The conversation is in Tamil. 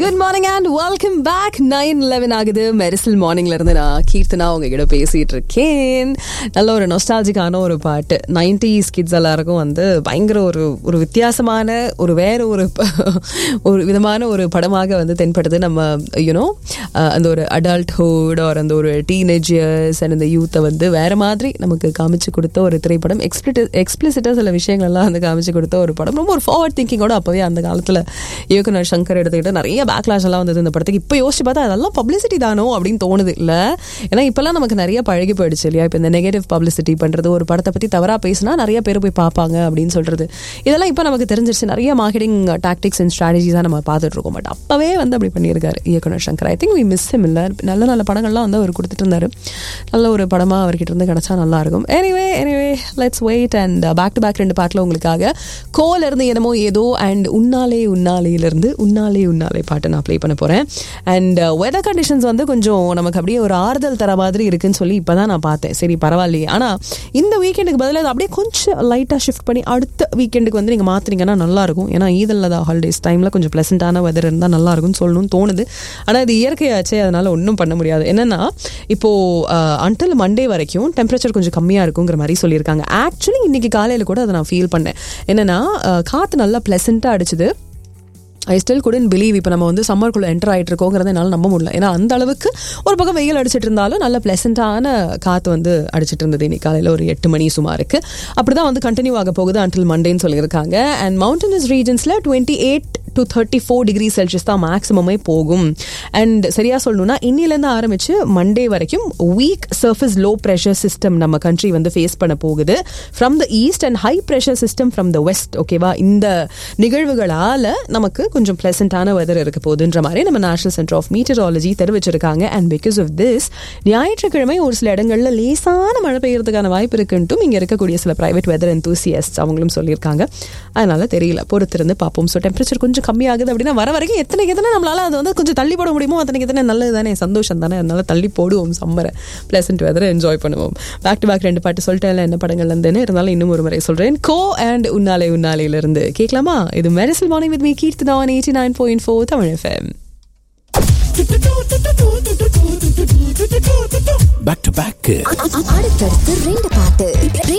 good morning and welcome back nine eleven ஆகுது மெரிசல் மார்னிங்ல இருந்து நான் கீர்த்தனா உங்ககிட்ட பேசிட்டு இருக்கேன் நல்ல ஒரு நொஸ்டாலஜிக்கான ஒரு பாட்டு நைன்டிஸ் கிட்ஸ் எல்லாருக்கும் வந்து பயங்கர ஒரு ஒரு வித்தியாசமான ஒரு வேற ஒரு ப- ஒரு விதமான ஒரு படமாக வந்து தென்படுது நம்ம யூனோ அந்த ஒரு அடல்ட்ஹுட் ஒரு அந்த ஒரு டீனேஜர்ஸ் அண்ட் இந்த யூத்தை வந்து வேற மாதிரி நமக்கு காமிச்சு கொடுத்த ஒரு திரைப்படம் எக்ஸ்பிளிட் எக்ஸ்பிளிசிட்டாக சில விஷயங்கள்லாம் வந்து காமிச்சு கொடுத்த ஒரு படம் ரொம்ப ஒரு ஃபார்வர்ட் திங்கிங்கோட அப்போவே அந்த காலத்தில் இயக்குனர் சங்கர் எடுத்துக்கிட்டு நிறைய பேக்லாஷ் எல்லாம் வந்தது இந்த படத்துக்கு இப்போ யோசிச்சு பார்த்தா அதெல்லாம் பப்ளிசிட்டி தானோ அப்படின்னு தோணுது இல்லை ஏன்னா இப்போல்லாம் நமக்கு நிறைய பழகி போயிடுச்சு இல்லையா இப்போ இந்த நெகட்டிவ் பப்ளிசிட்டி பண்ணுறது ஒரு படத்தை பற்றி தவறாக பேசினா நிறைய பேர் போய் பார்ப்பாங்க அப்படின்னு சொல்கிறது இதெல்லாம் இப்போ நமக்கு தெரிஞ்சிருச்சு நிறைய மார்க்கெட்டிங் டாக்டிக்ஸ் அண்ட் ஸ்ட்ராட்டஜிஸாக நம்ம பார்த்துட்டு இருக்கோம் பட் அப்போவே வந்து அப்படி பண்ணியிருக்காரு இயக்குனர் Shankar I think we miss him இல்லை நல்ல நல்ல படங்கள்லாம் வந்து அவர் கொடுத்துட்டு இருந்தாரு நல்ல ஒரு படமாக அவர்கிட்ட இருந்து கிடைச்சா நல்லா இருக்கும் anyway anyway let's wait and back to back ரெண்டு பாட்டில் உங்களுக்காக கோல இருந்து என்னமோ ஏதோ அண்ட் உன்னாலே உன்னாலேயிலிருந்து உன்னாலே உன்னாலே பாட்டு நான் ப்ளே பண்ண போகிறேன் அண்ட் வெதர் கண்டிஷன்ஸ் வந்து கொஞ்சம் நமக்கு அப்படியே ஒரு ஆறுதல் தர மாதிரி இருக்குன்னு சொல்லி இப்போ தான் நான் பார்த்தேன் சரி பரவாயில்லையே ஆனால் இந்த வீக்கெண்டுக்கு பதிலாக அதை அப்படியே கொஞ்சம் லைட்டாக ஷிஃப்ட் பண்ணி அடுத்த வீக்கெண்டுக்கு வந்து நீங்கள் மாற்றுனீங்கன்னா நல்லாயிருக்கும் ஏன்னா ஈதில் தான் ஹாலிடேஸ் டைமில் கொஞ்சம் ப்ளசண்ட்டான வெதர் இருந்தால் நல்லா இருக்கும்னு சொல்லணும்னு தோணுது ஆனால் இது இயற்கையாச்சே அதனால் ஒன்றும் பண்ண முடியாது என்னென்னா இப்போது அன்டில் மண்டே வரைக்கும் டெம்பரேச்சர் கொஞ்சம் கம்மியாக இருக்குங்கிற மாதிரி சொல்லியிருக்காங்க ஆக்சுவலி இன்னைக்கு காலையில் கூட அதை நான் ஃபீல் பண்ணேன் என்னென்னா காற்று நல்லா ப்ளசண்ட்டாக அடிச்சுது ஐ ஸ்டில் குடன் பிலீவ் இப்போ நம்ம வந்து சம்மருக்குள்ளே என்டர் ஆகிட்டு இருக்கோங்கிறத என்னால் நம்ப முடியல ஏன்னா அந்த அளவுக்கு ஒரு பக்கம் வெயில் அடிச்சிட்டு இருந்தாலும் நல்ல ப்ளசண்ட்டான காற்று வந்து அடிச்சிட்டு இருந்தது இன்னைக்கு காலையில் ஒரு எட்டு மணி சுமாருக்கு அப்படி தான் வந்து கண்டினியூ ஆக போகுது அன்டில் மண்டேன்னு சொல்லியிருக்காங்க அண்ட் மவுண்டனஸ் ரீஜன்ஸில் twenty eight to thirty four degree Celsius தான் மேக்ஸிமமே போகும் அண்ட் சரியா சொல்லணும்னா இன்னிலேருந்து ஆரம்பிச்சு மண்டே வரைக்கும் weak surface low pressure system நம்ம கண்ட்ரி வந்து ஃபேஸ் பண்ண போகுது from the east and high pressure system from the west ஓகேவா இந்த நிகழ்வுகளால நமக்கு கொஞ்சம் பிளசண்டான வெதர் இருக்க போகுதுன்ற மாதிரி நம்ம நேஷனல் சென்டர் ஆஃப் மீட்டராலஜி தெரிவிச்சிருக்காங்க அண்ட் பிகாஸ் ஆஃப் திஸ் ஞாயிற்றுக்கிழமை ஒரு சில இடங்கள்ல லேசான மழை பெய்யறதுக்கான வாய்ப்பு இருக்குன்ட்டும் இங்க இருக்கக்கூடிய சில பிரைவேட் வெதர் enthusiasts அவங்களும் சொல்லியிருக்காங்க அதனால தெரியல பொறுத்திருந்து பார்ப்போம் ஸோ டெம்பரேச்சர் கொஞ்சம் கம்மியாகுது அப்படின்னா வர வரைக்கும் எத்தனை எத்தனை நம்மளால அது வந்து கொஞ்சம் தள்ளி போட முடியுமோ அத்தனை எத்தனை நல்லது தானே சந்தோஷம் தானே அதனால தள்ளி போடுவோம் சம்மரை பிளசன்ட் வெதரை என்ஜாய் பண்ணுவோம் பேக் டு பேக் ரெண்டு பாட்டு சொல்லிட்டேன் என்ன படங்கள் இருந்தேன்னு இருந்தாலும் இன்னும் ஒரு முறை சொல்றேன் கோ அண்ட் உன்னாலே உன்னாலேல இருந்து கேட்கலாமா இது Mersal morning with me Keerthana eighty nine point four Tamil FM back to back அடுத்தடுத்து ரெண்டு பாட்டு